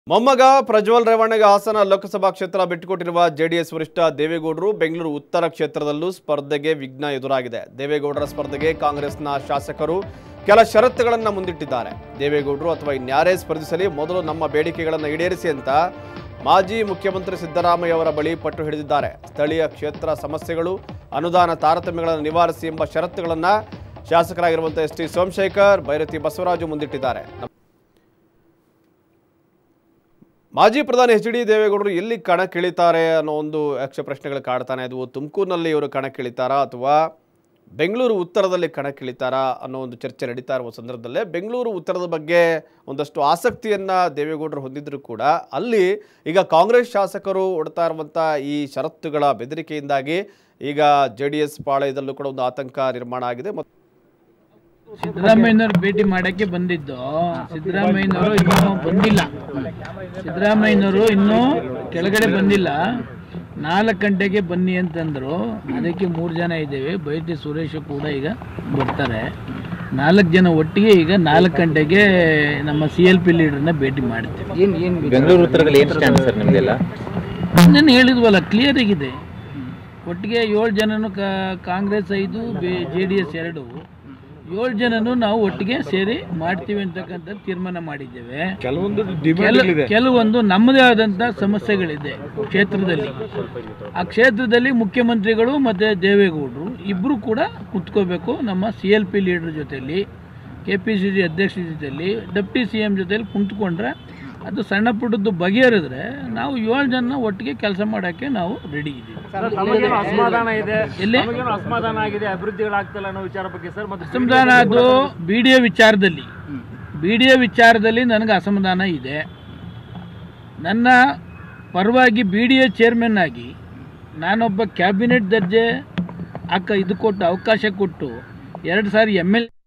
ಮೊಮ್ಮಗ ಪ್ರಜ್ವಲ್ ರೇವಣ್ಣಗೆ ಹಾಸನ ಲೋಕಸಭಾ ಕ್ಷೇತ್ರ ಬಿಟ್ಟುಕೊಟ್ಟಿರುವ ಜೆಡಿಎಸ್ ವರಿಷ್ಠ ದೇವೇಗೌಡರು ಬೆಂಗಳೂರು ಉತ್ತರ ಕ್ಷೇತ್ರದಲ್ಲೂ ಸ್ಪರ್ಧೆಗೆ ವಿಘ್ನ ಎದುರಾಗಿದೆ ದೇವೇಗೌಡರ ಸ್ಪರ್ಧೆಗೆ ಕಾಂಗ್ರೆಸ್ನ ಶಾಸಕರು ಕೆಲ ಷರತ್ತುಗಳನ್ನು ಮುಂದಿಟ್ಟಿದ್ದಾರೆ ದೇವೇಗೌಡರು ಅಥವಾ ಇನ್ಯಾರೇ ಸ್ಪರ್ಧಿಸಲಿ ಮೊದಲು ನಮ್ಮ ಬೇಡಿಕೆಗಳನ್ನು ಈಡೇರಿಸಿ ಅಂತ ಮಾಜಿ ಮುಖ್ಯಮಂತ್ರಿ ಸಿದ್ದರಾಮಯ್ಯ ಅವರ ಬಳಿ ಪಟ್ಟು ಹಿಡಿದಿದ್ದಾರೆ ಸ್ಥಳೀಯ ಕ್ಷೇತ್ರ ಸಮಸ್ಯೆಗಳು ಅನುದಾನ ತಾರತಮ್ಯಗಳನ್ನು ನಿವಾರಿಸಿ ಎಂಬ ಷರತ್ತುಗಳನ್ನು ಶಾಸಕರಾಗಿರುವಂಥ ಎಸ್ ಟಿ ಸೋಮಶೇಖರ್ ಭೈರತಿ ಬಸವರಾಜು ಮುಂದಿಟ್ಟಿದ್ದಾರೆ ಮಾಜಿ ಪ್ರಧಾನಿ ಎಚ್ ಡಿ ದೇವೇಗೌಡರು ಎಲ್ಲಿ ಕಣಕ್ಕಿಳಿತಾರೆ ಅನ್ನೋ ಒಂದು ಯಕ್ಷ ಪ್ರಶ್ನೆಗಳು ಕಾಡ್ತಾನೆ ಇದ್ವು ತುಮಕೂರಿನಲ್ಲಿ ಇವರು ಕಣಕ್ಕಿಳಿತಾರಾ ಅಥವಾ ಬೆಂಗಳೂರು ಉತ್ತರದಲ್ಲಿ ಕಣಕ್ಕಿಳಿತಾರಾ ಅನ್ನೋ ಒಂದು ಚರ್ಚೆ ನಡೀತಾ ಇರುವ ಸಂದರ್ಭದಲ್ಲೇ ಬೆಂಗಳೂರು ಉತ್ತರದ ಬಗ್ಗೆ ಒಂದಷ್ಟು ಆಸಕ್ತಿಯನ್ನು ದೇವೇಗೌಡರು ಹೊಂದಿದ್ರು ಕೂಡ ಅಲ್ಲಿ ಈಗ ಕಾಂಗ್ರೆಸ್ ಶಾಸಕರು ಒಡ್ತಾ ಇರುವಂಥ ಈ ಷರತ್ತುಗಳ ಬೆದರಿಕೆಯಿಂದಾಗಿ ಈಗ ಜೆ ಡಿ ಎಸ್ ಪಾಳಯದಲ್ಲೂ ಕೂಡ ಒಂದು ಆತಂಕ ನಿರ್ಮಾಣ ಆಗಿದೆ ಮತ್ತು ಸಿದ್ದರಾಮಯ್ಯನವ್ರು ಭೇಟಿ ಮಾಡಕ್ಕೆ ಬಂದಿದ್ದು ಸಿದ್ದರಾಮಯ್ಯನವರು ಇನ್ನೂ ಬಂದಿಲ್ಲ ಸಿದ್ದರಾಮಯ್ಯನವರು ಇನ್ನೂ ಕೆಳಗಡೆ ಬಂದಿಲ್ಲ ನಾಲ್ಕು ಗಂಟೆಗೆ ಬನ್ನಿ ಅಂತಂದ್ರು ಅದಕ್ಕೆ ಮೂರು ಜನ ಇದ್ದೇವೆ ಬೈಟಿ ಸುರೇಶ್ ಕೂಡ ಈಗ ಬರ್ತಾರೆ ನಾಲ್ಕು ಜನ ಒಟ್ಟಿಗೆ ಈಗ ನಾಲ್ಕು ಗಂಟೆಗೆ ನಮ್ಮ ಸಿ ಎಲ್ ಪಿ ಲೀಡರ್ನ ಭೇಟಿ ಮಾಡ್ತೇವೆ ಬೆಂಗಳೂರು ಉತ್ತರದಲ್ಲಿ ಏನು ಸ್ಟ್ಯಾಂಡ್ ಸರ್ ನಿಮ್ದೆಲ್ಲ ನಾನು ಹೇಳಿದ್ವಲ್ಲ ಕ್ಲಿಯರ್ ಆಗಿದೆ ಒಟ್ಟಿಗೆ ಏಳು ಜನನು ಕಾ- ಕಾಂಗ್ರೆಸ್ ಐದು ಜೆ ಡಿ ಎಸ್ ಎರಡು ಏಳು ಜನನು ನಾವು ಒಟ್ಟಿಗೆ ಸೇರಿ ಮಾಡ್ತೀವಿ ಅಂತಕ್ಕಂಥ ತೀರ್ಮಾನ ಮಾಡಿದ್ದೇವೆ ಕೆಲ- ಕೆಲವೊಂದು ನಮ್ಮದೇ ಆದಂಥ ಸಮಸ್ಯೆಗಳಿದೆ ಕ್ಷೇತ್ರದಲ್ಲಿ ಆ ಕ್ಷೇತ್ರದಲ್ಲಿ ಮುಖ್ಯಮಂತ್ರಿಗಳು ಮತ್ತು ದೇವೇಗೌಡರು ಇಬ್ಬರು ಕೂಡ ಕುತ್ಕೋಬೇಕು ನಮ್ಮ ಸಿ ಎಲ್ ಪಿ ಲೀಡರ್ ಜೊತೆಯಲ್ಲಿ ಕೆ ಪಿ ಸಿ ಸಿ ಅಧ್ಯಕ್ಷರ ಜೊತೆಯಲ್ಲಿ ಡೆಪ್ಟಿ ಸಿ ಎಮ್ ಜೊತೆಯಲ್ಲಿ ಕುಂತ್ಕೊಂಡ್ರೆ ಅದು ಸಣ್ಣ ಪುಟ್ಟದ್ದು ಬಗೆಹರಿದ್ರೆ ನಾವು ಏಳು ಜನ ಒಟ್ಟಿಗೆ ಕೆಲಸ ಮಾಡೋಕ್ಕೆ ನಾವು ರೆಡಿ ಇದ್ದೀವಿ ತಮಗೇನು ಅಸಮಾಧಾನ ಇದೆ ಎಲ್ಲಿ ತಮಗೇನು ಅಸಮಾಧಾನ ಆಗಿದೆ ಅಭಿವೃದ್ಧಿಗಳಾಗ್ತಿಲ್ಲ ಅನ್ನೋ ವಿಚಾರ ಬಗ್ಗೆ ಸರ್ ಮತ್ತು ಅಸಮಾಧಾನ ಅದು ಬಿ ಡಿ ಎ ವಿಚಾರದಲ್ಲಿ ಬಿ ಡಿ ಎ ವಿಚಾರದಲ್ಲಿ ನನಗೆ ಅಸಮಾಧಾನ ಇದೆ ನನ್ನ ಪರವಾಗಿ ಬಿ ಡಿ ಎ ಚೇರ್ಮನ್ ಆಗಿ ನಾನೊಬ್ಬ ಕ್ಯಾಬಿನೆಟ್ ದರ್ಜೆ ಅಕ್ಕ ಇದು ಕೊಟ್ಟು ಅವಕಾಶ ಕೊಟ್ಟು ಎರಡು ಸಾರಿ ಎಮ್ ಎಲ್